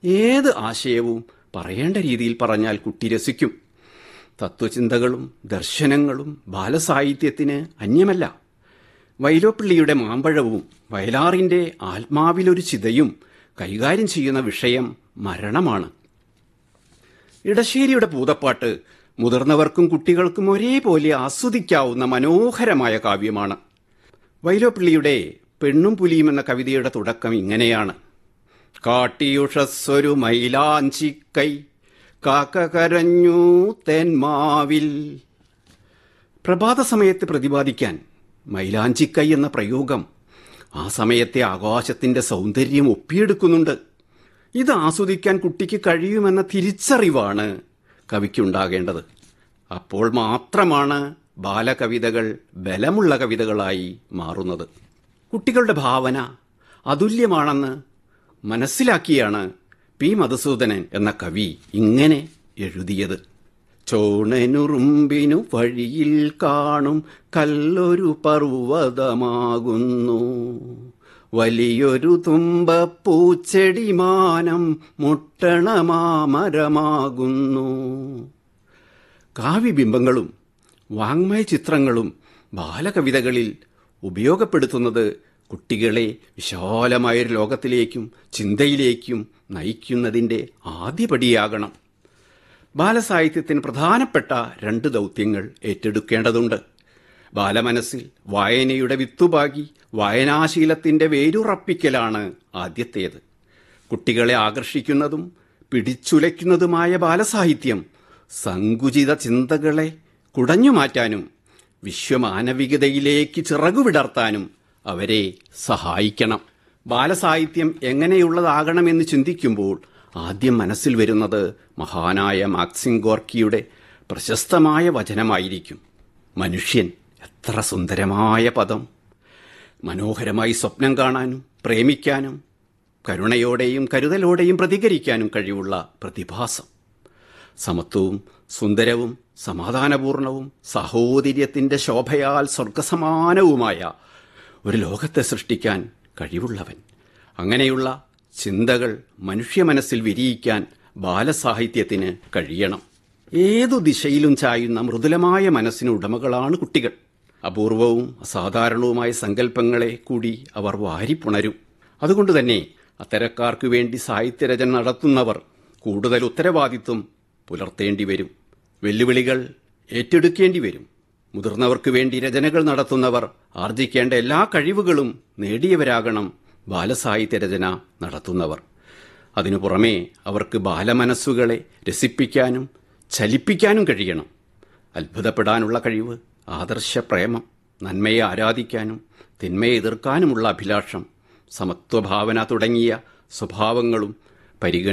ഏത് ആശയവും പറയേണ്ട രീതിയിൽ പറഞ്ഞാൽ കുട്ടി രസിക്കും തത്വചിന്തകളും ദർശനങ്ങളും ബാലസാഹിത്യത്തിന് അന്യമല്ല വൈലോപ്പിള്ളിയുടെ മാമ്പഴവും വയലാറിൻ്റെ ആത്മാവിലൊരു ചിതയും കൈകാര്യം ചെയ്യുന്ന വിഷയം മരണമാണ് ഇടശ്ശേരിയുടെ പൂതപ്പാട്ട് മുതിർന്നവർക്കും കുട്ടികൾക്കും ഒരേപോലെ ആസ്വദിക്കാവുന്ന മനോഹരമായ കാവ്യമാണ് വൈലോപ്പിള്ളിയുടെ പെണ്ണും പുലിയും എന്ന കവിതയുടെ തുടക്കം ഇങ്ങനെയാണ് കാട്ടിയുഷസ്സൊരു മൈലാഞ്ചിക്കൈ കാക്ക കരഞ്ഞു തെന്മാവിൽ പ്രഭാത സമയത്ത് പ്രതിപാദിക്കാൻ മൈലാഞ്ചിക്കൈ എന്ന പ്രയോഗം ആ സമയത്തെ ആകാശത്തിന്റെ സൗന്ദര്യം ഒപ്പിയെടുക്കുന്നുണ്ട് ഇത് ആസ്വദിക്കാൻ കുട്ടിക്ക് കഴിയുമെന്ന തിരിച്ചറിവാണ് കവിക്കുണ്ടാകേണ്ടത് അപ്പോൾ മാത്രമാണ് ബാലകവിതകൾ ബലമുള്ള കവിതകളായി മാറുന്നത് കുട്ടികളുടെ ഭാവന അതുല്യമാണെന്ന് മനസ്സിലാക്കിയാണ് പി മധുസൂദനൻ എന്ന കവി ഇങ്ങനെ എഴുതിയത് ചോണനുറുമ്പിനു വഴിയിൽ കാണും കല്ലൊരു പർവ്വതമാകുന്നു വലിയൊരു തുമ്പപ്പൂച്ചെടിമാനം മുട്ടണമാമരമാകുന്നു കാവ്യബിംബങ്ങളും വാങ്മയ ചിത്രങ്ങളും ബാലകവിതകളിൽ ഉപയോഗപ്പെടുത്തുന്നത് കുട്ടികളെ വിശാലമായൊരു ലോകത്തിലേക്കും ചിന്തയിലേക്കും നയിക്കുന്നതിൻ്റെ ആദ്യപടിയാകണം ബാലസാഹിത്യത്തിന് പ്രധാനപ്പെട്ട രണ്ട് ദൗത്യങ്ങൾ ഏറ്റെടുക്കേണ്ടതുണ്ട് ബാലമനസ്സിൽ വായനയുടെ വിത്തുപാകി വായനാശീലത്തിൻ്റെ വേരുറപ്പിക്കലാണ് ആദ്യത്തേത് കുട്ടികളെ ആകർഷിക്കുന്നതും പിടിച്ചുലയ്ക്കുന്നതുമായ ബാലസാഹിത്യം സങ്കുചിത ചിന്തകളെ കുടഞ്ഞു മാറ്റാനും വിശ്വമാനവികതയിലേക്ക് ചിറകുവിടർത്താനും അവരെ സഹായിക്കണം ബാലസാഹിത്യം എങ്ങനെയുള്ളതാകണമെന്ന് ചിന്തിക്കുമ്പോൾ ആദ്യം മനസ്സിൽ വരുന്നത് മഹാനായ മാക്സിം ഗോർക്കിയുടെ പ്രശസ്തമായ വചനമായിരിക്കും മനുഷ്യൻ എത്ര സുന്ദരമായ പദം മനോഹരമായി സ്വപ്നം കാണാനും പ്രേമിക്കാനും കരുണയോടെയും കരുതലോടെയും പ്രതികരിക്കാനും കഴിവുള്ള പ്രതിഭാസം സമത്വവും സുന്ദരവും സമാധാനപൂർണവും സഹോദര്യത്തിൻ്റെ ശോഭയാൽ സ്വർഗസമാനവുമായ ഒരു ലോകത്തെ സൃഷ്ടിക്കാൻ കഴിവുള്ളവൻ അങ്ങനെയുള്ള ചിന്തകൾ മനുഷ്യ മനസ്സിൽ വിരിയിക്കാൻ ബാലസാഹിത്യത്തിന് കഴിയണം ഏതു ദിശയിലും ചായുന്ന മൃദുലമായ മനസ്സിന് ഉടമകളാണ് കുട്ടികൾ അപൂർവവും അസാധാരണവുമായ സങ്കല്പങ്ങളെ കൂടി അവർ വാരിപ്പുണരും അതുകൊണ്ട് തന്നെ അത്തരക്കാർക്ക് വേണ്ടി സാഹിത്യരചന നടത്തുന്നവർ കൂടുതൽ ഉത്തരവാദിത്വം പുലർത്തേണ്ടി വരും വെല്ലുവിളികൾ ഏറ്റെടുക്കേണ്ടി വരും മുതിർന്നവർക്ക് വേണ്ടി രചനകൾ നടത്തുന്നവർ ആർജിക്കേണ്ട എല്ലാ കഴിവുകളും നേടിയവരാകണം ബാലസാഹിത്യ രചന നടത്തുന്നവർ അതിനു പുറമേ അവർക്ക് ബാലമനസ്സുകളെ രസിപ്പിക്കാനും ചലിപ്പിക്കാനും കഴിയണം അത്ഭുതപ്പെടാനുള്ള കഴിവ് ആദർശ പ്രേമം നന്മയെ ആരാധിക്കാനും തിന്മയെ എതിർക്കാനുമുള്ള അഭിലാഷം സമത്വഭാവന തുടങ്ങിയ സ്വഭാവങ്ങളും പരിഗണി